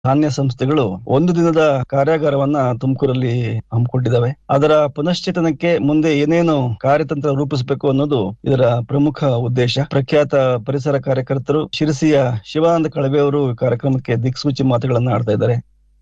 ನಾಣ್ಯ ಸಂಸ್ಥೆಗಳು ಒಂದು ದಿನದ ಕಾರ್ಯಾಗಾರವನ್ನ ತುಮಕೂರಲ್ಲಿ ಹಮ್ಮಿಕೊಂಡಿದ್ದಾವೆ ಅದರ ಪುನಶ್ಚೇತನಕ್ಕೆ ಮುಂದೆ ಏನೇನು ಕಾರ್ಯತಂತ್ರ ರೂಪಿಸಬೇಕು ಅನ್ನೋದು ಇದರ ಪ್ರಮುಖ ಉದ್ದೇಶ ಪ್ರಖ್ಯಾತ ಪರಿಸರ ಕಾರ್ಯಕರ್ತರು ಶಿರಸಿಯ ಶಿವಾನಂದ ಕಳವೆ ಅವರು ಈ ಕಾರ್ಯಕ್ರಮಕ್ಕೆ ದಿಕ್ಸೂಚಿ ಮಾತುಗಳನ್ನ ಆಡ್ತಾ ಇದ್ದಾರೆ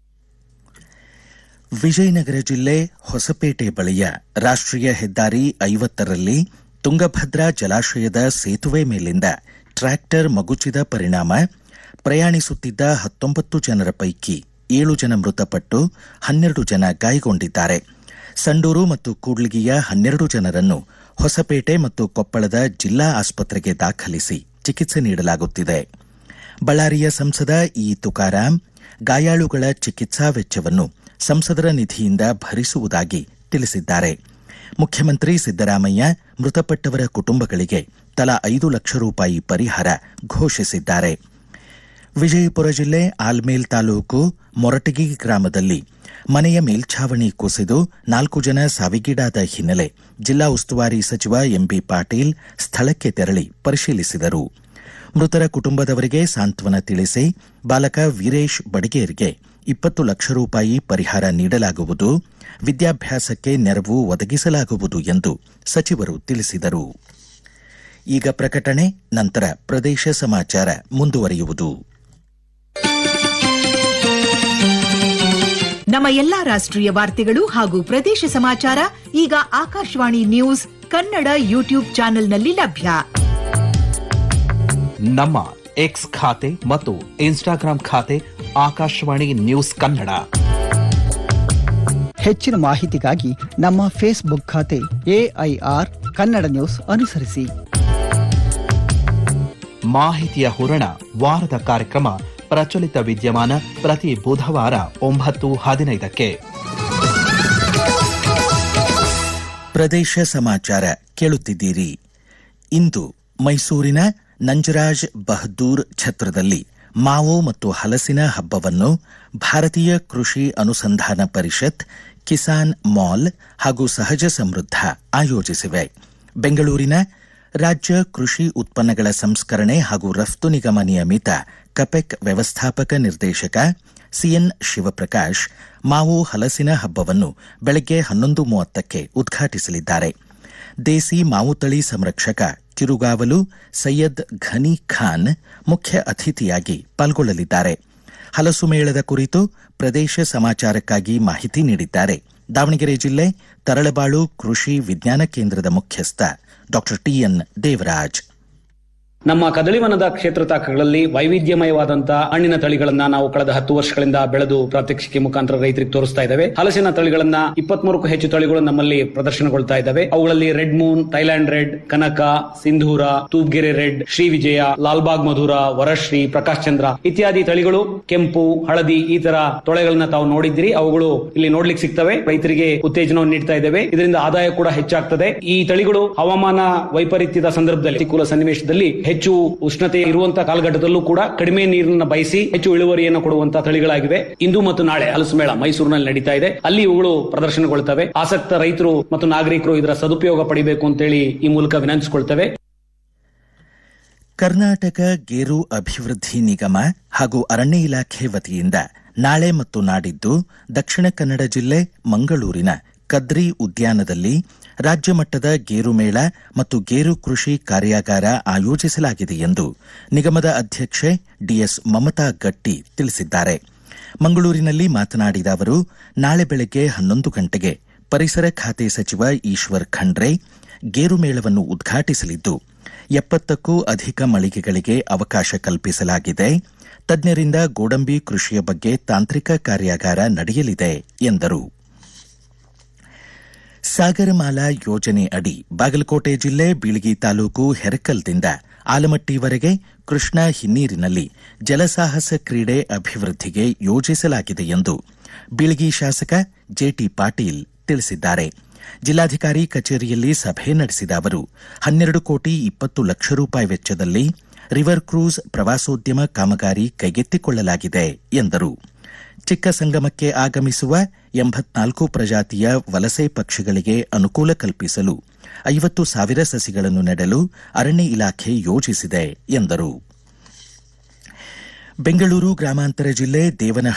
ವಿಜಯನಗರ ಜಿಲ್ಲೆ ಹೊಸಪೇಟೆ ಬಳಿಯ ರಾಷ್ಟ್ರೀಯ ಹೆದ್ದಾರಿ ಐವತ್ತರಲ್ಲಿ ತುಂಗಭದ್ರಾ ಜಲಾಶಯದ ಸೇತುವೆ ಮೇಲಿಂದ ಟ್ರ್ಯಾಕ್ಟರ್ ಮಗುಚಿದ ಪರಿಣಾಮ ಪ್ರಯಾಣಿಸುತ್ತಿದ್ದ ಹತ್ತೊಂಬತ್ತು ಜನರ ಪೈಕಿ ಏಳು ಜನ ಮೃತಪಟ್ಟು ಹನ್ನೆರಡು ಜನ ಗಾಯಗೊಂಡಿದ್ದಾರೆ ಸಂಡೂರು ಮತ್ತು ಕೂಡ್ಲಿಗಿಯ ಹನ್ನೆರಡು ಜನರನ್ನು ಹೊಸಪೇಟೆ ಮತ್ತು ಕೊಪ್ಪಳದ ಜಿಲ್ಲಾ ಆಸ್ಪತ್ರೆಗೆ ದಾಖಲಿಸಿ ಚಿಕಿತ್ಸೆ ನೀಡಲಾಗುತ್ತಿದೆ ಬಳ್ಳಾರಿಯ ಸಂಸದ ಇ ತುಕಾರಾಂ ಗಾಯಾಳುಗಳ ಚಿಕಿತ್ಸಾ ವೆಚ್ಚವನ್ನು ಸಂಸದರ ನಿಧಿಯಿಂದ ಭರಿಸುವುದಾಗಿ ತಿಳಿಸಿದ್ದಾರೆ ಮುಖ್ಯಮಂತ್ರಿ ಸಿದ್ದರಾಮಯ್ಯ ಮೃತಪಟ್ಟವರ ಕುಟುಂಬಗಳಿಗೆ ತಲಾ ಐದು ಲಕ್ಷ ರೂಪಾಯಿ ಪರಿಹಾರ ಘೋಷಿಸಿದ್ದಾರೆ ವಿಜಯಪುರ ಜಿಲ್ಲೆ ಆಲ್ಮೇಲ್ ತಾಲೂಕು ಮೊರಟಗಿ ಗ್ರಾಮದಲ್ಲಿ ಮನೆಯ ಮೇಲ್ಛಾವಣಿ ಕುಸಿದು ನಾಲ್ಕು ಜನ ಸಾವಿಗೀಡಾದ ಹಿನ್ನೆಲೆ ಜಿಲ್ಲಾ ಉಸ್ತುವಾರಿ ಸಚಿವ ಎಂಬಿ ಪಾಟೀಲ್ ಸ್ಥಳಕ್ಕೆ ತೆರಳಿ ಪರಿಶೀಲಿಸಿದರು ಮೃತರ ಕುಟುಂಬದವರಿಗೆ ಸಾಂತ್ವನ ತಿಳಿಸಿ ಬಾಲಕ ವೀರೇಶ್ ಬಡಿಗೇರ್ಗೆ ಇಪ್ಪತ್ತು ಲಕ್ಷ ರೂಪಾಯಿ ಪರಿಹಾರ ನೀಡಲಾಗುವುದು ವಿದ್ಯಾಭ್ಯಾಸಕ್ಕೆ ನೆರವು ಒದಗಿಸಲಾಗುವುದು ಎಂದು ಸಚಿವರು ತಿಳಿಸಿದರು ಈಗ ಪ್ರಕಟಣೆ ನಂತರ ಪ್ರದೇಶ ಸಮಾಚಾರ ಮುಂದುವರಿಯುವುದು ನಮ್ಮ ಎಲ್ಲಾ ರಾಷ್ಟ್ರೀಯ ವಾರ್ತೆಗಳು ಹಾಗೂ ಪ್ರದೇಶ ಸಮಾಚಾರ ಈಗ ಆಕಾಶವಾಣಿ ನ್ಯೂಸ್ ಕನ್ನಡ ಯೂಟ್ಯೂಬ್ ಚಾನೆಲ್ನಲ್ಲಿ ಲಭ್ಯ ನಮ್ಮ ಎಕ್ಸ್ ಖಾತೆ ಮತ್ತು ಇನ್ಸ್ಟಾಗ್ರಾಂ ಖಾತೆ ಆಕಾಶವಾಣಿ ನ್ಯೂಸ್ ಕನ್ನಡ ಹೆಚ್ಚಿನ ಮಾಹಿತಿಗಾಗಿ ನಮ್ಮ ಫೇಸ್ಬುಕ್ ಖಾತೆ ಎಐಆರ್ ಕನ್ನಡ ನ್ಯೂಸ್ ಅನುಸರಿಸಿ ಮಾಹಿತಿಯ ಹೂರಣ ವಾರದ ಕಾರ್ಯಕ್ರಮ ಪ್ರಚಲಿತ ವಿದ್ಯಮಾನ ಪ್ರತಿ ಬುಧವಾರ ಒಂಬತ್ತು ಹದಿನೈದಕ್ಕೆ ಪ್ರದೇಶ ಸಮಾಚಾರ ಕೇಳುತ್ತಿದ್ದೀರಿ ಇಂದು ಮೈಸೂರಿನ ನಂಜರಾಜ್ ಬಹದ್ದೂರ್ ಛತ್ರದಲ್ಲಿ ಮಾವು ಮತ್ತು ಹಲಸಿನ ಹಬ್ಬವನ್ನು ಭಾರತೀಯ ಕೃಷಿ ಅನುಸಂಧಾನ ಪರಿಷತ್ ಕಿಸಾನ್ ಮಾಲ್ ಹಾಗೂ ಸಹಜ ಸಮೃದ್ಧ ಆಯೋಜಿಸಿವೆ ಬೆಂಗಳೂರಿನ ರಾಜ್ಯ ಕೃಷಿ ಉತ್ಪನ್ನಗಳ ಸಂಸ್ಕರಣೆ ಹಾಗೂ ರಫ್ತು ನಿಗಮ ನಿಯಮಿತ ಕಪೆಕ್ ವ್ಯವಸ್ಥಾಪಕ ನಿರ್ದೇಶಕ ಸಿಎನ್ ಶಿವಪ್ರಕಾಶ್ ಮಾವು ಹಲಸಿನ ಹಬ್ಬವನ್ನು ಬೆಳಗ್ಗೆ ಹನ್ನೊಂದು ಮೂವತ್ತಕ್ಕೆ ಉದ್ಘಾಟಿಸಲಿದ್ದಾರೆ ದೇಸಿ ಮಾವು ತಳಿ ಸಂರಕ್ಷಕ ಕಿರುಗಾವಲು ಸೈಯದ್ ಘನಿ ಖಾನ್ ಮುಖ್ಯ ಅತಿಥಿಯಾಗಿ ಪಾಲ್ಗೊಳ್ಳಲಿದ್ದಾರೆ ಹಲಸು ಮೇಳದ ಕುರಿತು ಪ್ರದೇಶ ಸಮಾಚಾರಕ್ಕಾಗಿ ಮಾಹಿತಿ ನೀಡಿದ್ದಾರೆ ದಾವಣಗೆರೆ ಜಿಲ್ಲೆ ತರಳಬಾಳು ಕೃಷಿ ವಿಜ್ಞಾನ ಕೇಂದ್ರದ ಮುಖ್ಯಸ್ಥ ಡಾಕ್ಟರ್ ಟಿಎನ್ ದೇವರಾಜ್ ನಮ್ಮ ಕದಳಿವನದ ಕ್ಷೇತ್ರ ತಾಕಗಳಲ್ಲಿ ವೈವಿಧ್ಯಮಯವಾದಂತಹ ಹಣ್ಣಿನ ತಳಿಗಳನ್ನ ನಾವು ಕಳೆದ ಹತ್ತು ವರ್ಷಗಳಿಂದ ಬೆಳೆದು ಪ್ರಾತ್ಯಕ್ಷಿಕೆ ಮುಖಾಂತರ ರೈತರಿಗೆ ತೋರಿಸ್ತಾ ಇದ್ದೇವೆ ಹಲಸಿನ ತಳಿಗಳನ್ನ ಇಪ್ಪತ್ಮೂರಕ್ಕೂ ಹೆಚ್ಚು ತಳಿಗಳು ನಮ್ಮಲ್ಲಿ ಪ್ರದರ್ಶನಗೊಳ್ತಾ ಇದ್ದಾವೆ ಅವುಗಳಲ್ಲಿ red moon Thailand red Kanaka Sindhura Thubagere red Shri Vijaya Lalbagh Madhura Varashri Prakash Chandra ಇತ್ಯಾದಿ ತಳಿಗಳು ಕೆಂಪು ಹಳದಿ ಈ ತರ ತೊಳೆಗಳನ್ನ ತಾವು ನೋಡಿದ್ದೀರಿ ಅವುಗಳು ಇಲ್ಲಿ ನೋಡ್ಲಿಕ್ಕೆ ಸಿಗ್ತವೆ ರೈತರಿಗೆ ಉತ್ತೇಜನವನ್ನು ನೀಡ್ತಾ ಇದ್ದೇವೆ ಇದರಿಂದ ಆದಾಯ ಕೂಡ ಹೆಚ್ಚಾಗ್ತದೆ ಈ ತಳಿಗಳು ಹವಾಮಾನ ವೈಪರೀತ್ಯದ ಸಂದರ್ಭದಲ್ಲಿ ಪ್ರತಿಕೂಲ ಸನ್ನಿವೇಶದಲ್ಲಿ ಹೆಚ್ಚು ಉಷ್ಣತೆ ಇರುವಂತಹ ಕಾಲಘಟ್ಟದಲ್ಲೂ ಕೂಡ ಕಡಿಮೆ ನೀರನ್ನ ಬಯಸಿ ಹೆಚ್ಚು ಇಳುವರಿಯನ್ನು ಕೊಡುವಂತಹ ತಳಿಗಳಾಗಿವೆ ಇಂದು ಮತ್ತು ನಾಳೆ ಹಲಸು ಮೇಳ ಮೈಸೂರಿನಲ್ಲಿ ನಡೀತಾ ಇದೆ ಅಲ್ಲಿ ಇವುಗಳು ಪ್ರದರ್ಶನಗೊಳ್ತವೆ ಆಸಕ್ತ ರೈತರು ಮತ್ತು ನಾಗರಿಕರು ಇದರ ಸದುಪಯೋಗ ಪಡಿಬೇಕು ಅಂತೇಳಿ ಈ ಮೂಲಕ ವಿನಂತಿಸಿಕೊಳ್ತೇವೆ ಕರ್ನಾಟಕ ಗೇರು ಅಭಿವೃದ್ಧಿ ನಿಗಮ ಹಾಗೂ ಅರಣ್ಯ ಇಲಾಖೆ ವತಿಯಿಂದ ನಾಳೆ ಮತ್ತು ನಾಡಿದ್ದು ದಕ್ಷಿಣ ಕನ್ನಡ ಜಿಲ್ಲೆ ಮಂಗಳೂರಿನ ಕದ್ರಿ ಉದ್ಯಾನದಲ್ಲಿ ರಾಜ್ಯ ಮಟ್ಟದ ಗೇರು ಮೇಳ ಮತ್ತು ಗೇರು ಕೃಷಿ ಕಾರ್ಯಾಗಾರ ಆಯೋಜಿಸಲಾಗಿದೆ ಎಂದು ನಿಗಮದ ಅಧ್ಯಕ್ಷೆ ಡಿಎಸ್ ಮಮತಾ ಗಟ್ಟಿ ತಿಳಿಸಿದ್ದಾರೆ ಮಂಗಳೂರಿನಲ್ಲಿ ಮಾತನಾಡಿದ ಅವರು ನಾಳೆ ಬೆಳಗ್ಗೆ ಹನ್ನೊಂದು ಗಂಟೆಗೆ ಪರಿಸರ ಖಾತೆ ಸಚಿವ ಈಶ್ವರ್ ಖಂಡ್ರೆ ಗೇರು ಮೇಳವನ್ನು ಉದ್ಘಾಟಿಸಲಿದ್ದು ಎಪ್ಪತ್ತಕ್ಕೂ ಅಧಿಕ ಮಳಿಗೆಗಳಿಗೆ ಅವಕಾಶ ಕಲ್ಪಿಸಲಾಗಿದೆ ತಜ್ಞರಿಂದ ಗೋಡಂಬಿ ಕೃಷಿಯ ಬಗ್ಗೆ ತಾಂತ್ರಿಕ ಕಾರ್ಯಾಗಾರ ನಡೆಯಲಿದೆ ಎಂದರು ಸಾಗರಮಾಲಾ ಯೋಜನೆ ಅಡಿ ಬಾಗಲಕೋಟೆ ಜಿಲ್ಲೆ ಬೀಳಗಿ ತಾಲೂಕು ಹೆರಕಲ್ದಿಂದ ಆಲಮಟ್ಟಿವರೆಗೆ ಕೃಷ್ಣಾ ಹಿನ್ನೀರಿನಲ್ಲಿ ಜಲಸಾಹಸ ಕ್ರೀಡೆ ಅಭಿವೃದ್ಧಿಗೆ ಯೋಜಿಸಲಾಗಿದೆ ಎಂದು ಬೀಳಗಿ ಶಾಸಕ ಜೆಟಿ ಪಾಟೀಲ್ ತಿಳಿಸಿದ್ದಾರೆ ಜಿಲ್ಲಾಧಿಕಾರಿ ಕಚೇರಿಯಲ್ಲಿ ಸಭೆ ನಡೆಸಿದ ಅವರು ಹನ್ನೆರಡು ಕೋಟಿ ಇಪ್ಪತ್ತು ಲಕ್ಷ ರೂಪಾಯಿ ವೆಚ್ಚದಲ್ಲಿ ರಿವರ್ ಕ್ರೂಸ್ ಪ್ರವಾಸೋದ್ಯಮ ಕಾಮಗಾರಿ ಕೈಗೆತ್ತಿಕೊಳ್ಳಲಾಗಿದೆ ಎಂದರು ಚಿಕ್ಕ ಸಂಗಮಕ್ಕೆ ಆಗಮಿಸುವ ಎಂಬತ್ನಾಲ್ಕು ಪ್ರಜಾತಿಯ ವಲಸೆ ಪಕ್ಷಿಗಳಿಗೆ ಅನುಕೂಲ ಕಲ್ಪಿಸಲು ಐವತ್ತು ಸಾವಿರ ಸಸಿಗಳನ್ನು ನೆಡಲು ಅರಣ್ಯ ಇಲಾಖೆ ಯೋಜಿಸಿದೆ ಎಂದರು ಬೆಂಗಳೂರು ಗ್ರಾಮಾಂತರ ಜಿಲ್ಲೆ ದೇವನ